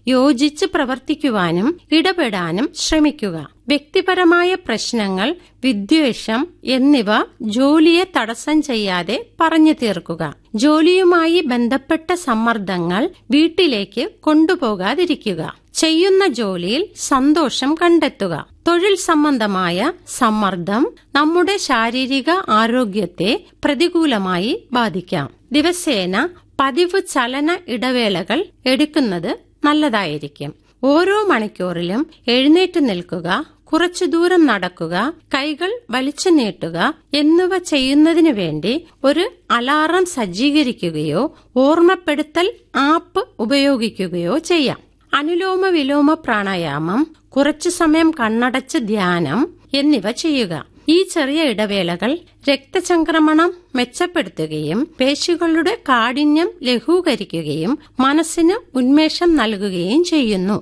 യോജിച്ച് പ്രവർത്തിക്കുവാനും ഇടപെടാനും ശ്രമിക്കുക വ്യക്തിപരമായ പ്രശ്നങ്ങൾ വിദ്വേഷം എന്നിവ ജോലിയെ തടസ്സം ചെയ്യാതെ പറഞ്ഞു തീർക്കുക ജോലിയുമായി ബന്ധപ്പെട്ട സമ്മർദ്ദങ്ങൾ വീട്ടിലേക്ക് കൊണ്ടുപോകാതിരിക്കുക ചെയ്യുന്ന ജോലിയിൽ സന്തോഷം കണ്ടെത്തുക തൊഴിൽ സംബന്ധമായ സമ്മർദ്ദം നമ്മുടെ ശാരീരിക ആരോഗ്യത്തെ പ്രതികൂലമായി ബാധിക്കാം ദിവസേന പതിവ് ചലന ഇടവേളകൾ എടുക്കുന്നത് നല്ലതായിരിക്കും ഓരോ മണിക്കൂറിലും എഴുന്നേറ്റ് നിൽക്കുക കുറച്ചു ദൂരം നടക്കുക കൈകൾ വലിച്ചു നീട്ടുക എന്നിവ ചെയ്യുന്നതിനു വേണ്ടി ഒരു അലാറം സജ്ജീകരിക്കുകയോ ഓർമ്മപ്പെടുത്തൽ ആപ്പ് ഉപയോഗിക്കുകയോ ചെയ്യാം അനുലോമ വിലോമ പ്രാണായാമം കുറച്ചു സമയം കണ്ണടച്ച് ധ്യാനം എന്നിവ ചെയ്യുക ഈ ചെറിയ ഇടവേളകൾ രക്തചംക്രമണം മെച്ചപ്പെടുത്തുകയും പേശികളുടെ കാഠിന്യം ലഘൂകരിക്കുകയും മനസ്സിന് ഉന്മേഷം നൽകുകയും ചെയ്യുന്നു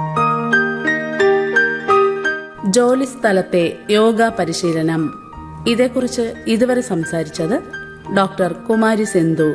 ജോലിസ്ഥലത്തെ യോഗ പരിശീലനം ഇതേക്കുറിച്ച് ഇതുവരെ സംസാരിച്ചത് ഡോക്ടർ കുമാരി സെന്തു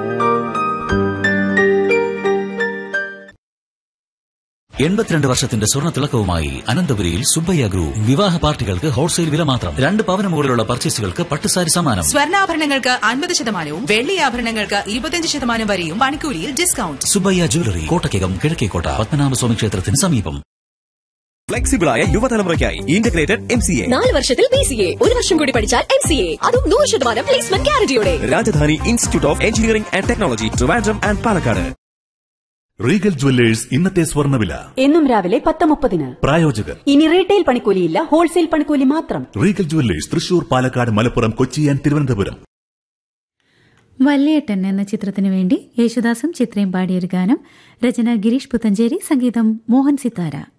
എൺപത്തിരണ്ട് വർഷത്തിന്റെ സ്വർണ്ണ തിളക്കവുമായി അനന്തപുരിയിൽ സുബ്ബയ്യ ഗ്രൂപ്പ് വിവാഹ പാർട്ടികൾക്ക് ഹോൾസെയിൽ വില മാത്രം രണ്ട് പവന് മുകളിലുള്ള പർച്ചേസുകൾക്ക് പട്ടുസാരി സമ്മാനം സ്വർണ്ണാഭരണങ്ങൾക്ക് അൻപത് ശതമാനവും വെള്ളി ആഭരണങ്ങൾക്ക് ഇരുപത്തിയഞ്ച് ശതമാനം വരെയും പണിക്കൂലിയിൽ ഡിസ്കൗണ്ട് സുബ്ബയ്യ ജ്വല്ലറി കോട്ടയ്ക്കകം കിഴക്കേക്കോട്ട പത്മനാഭസ്വാമി ക്ഷേത്രത്തിന് സമീപം ഫ്ലെക്സിബിളായ യുവതലമുറയ്ക്കായി ഇന്റഗ്രേറ്റഡ് എം സി എ നാല് വർഷത്തിൽ ബി സി എ ഒരു വർഷം കൂടി പഠിച്ചാൽ എം സി എ അതും നൂറ് ശതമാനം പ്ലേസ്മെന്റ് ഗ്യാരണ്ടിയോടെ Rajadhani institute of engineering and technology Trivandrum and Palakkad Regal jewellers ഇന്നത്തെ സ്വർണ്ണവില എന്നും രാവിലെ പത്ത് മുപ്പതിന് പ്രായോജകർ ഇനി റീറ്റെയിൽ പണിക്കൂലിയില്ല ഹോൾസെയിൽ പണിക്കൂലി മാത്രം Regal jewellers Thrissur Palakkad Malappuram Kochi and Thiruvananthapuram Valyettan എന്ന ചിത്രത്തിനു വേണ്ടി യേശുദാസും ചിത്രയും പാടിയൊരു ഗാനം രചന ഗിരീഷ് പുത്തഞ്ചേരി സംഗീതം മോഹൻ സിത്താര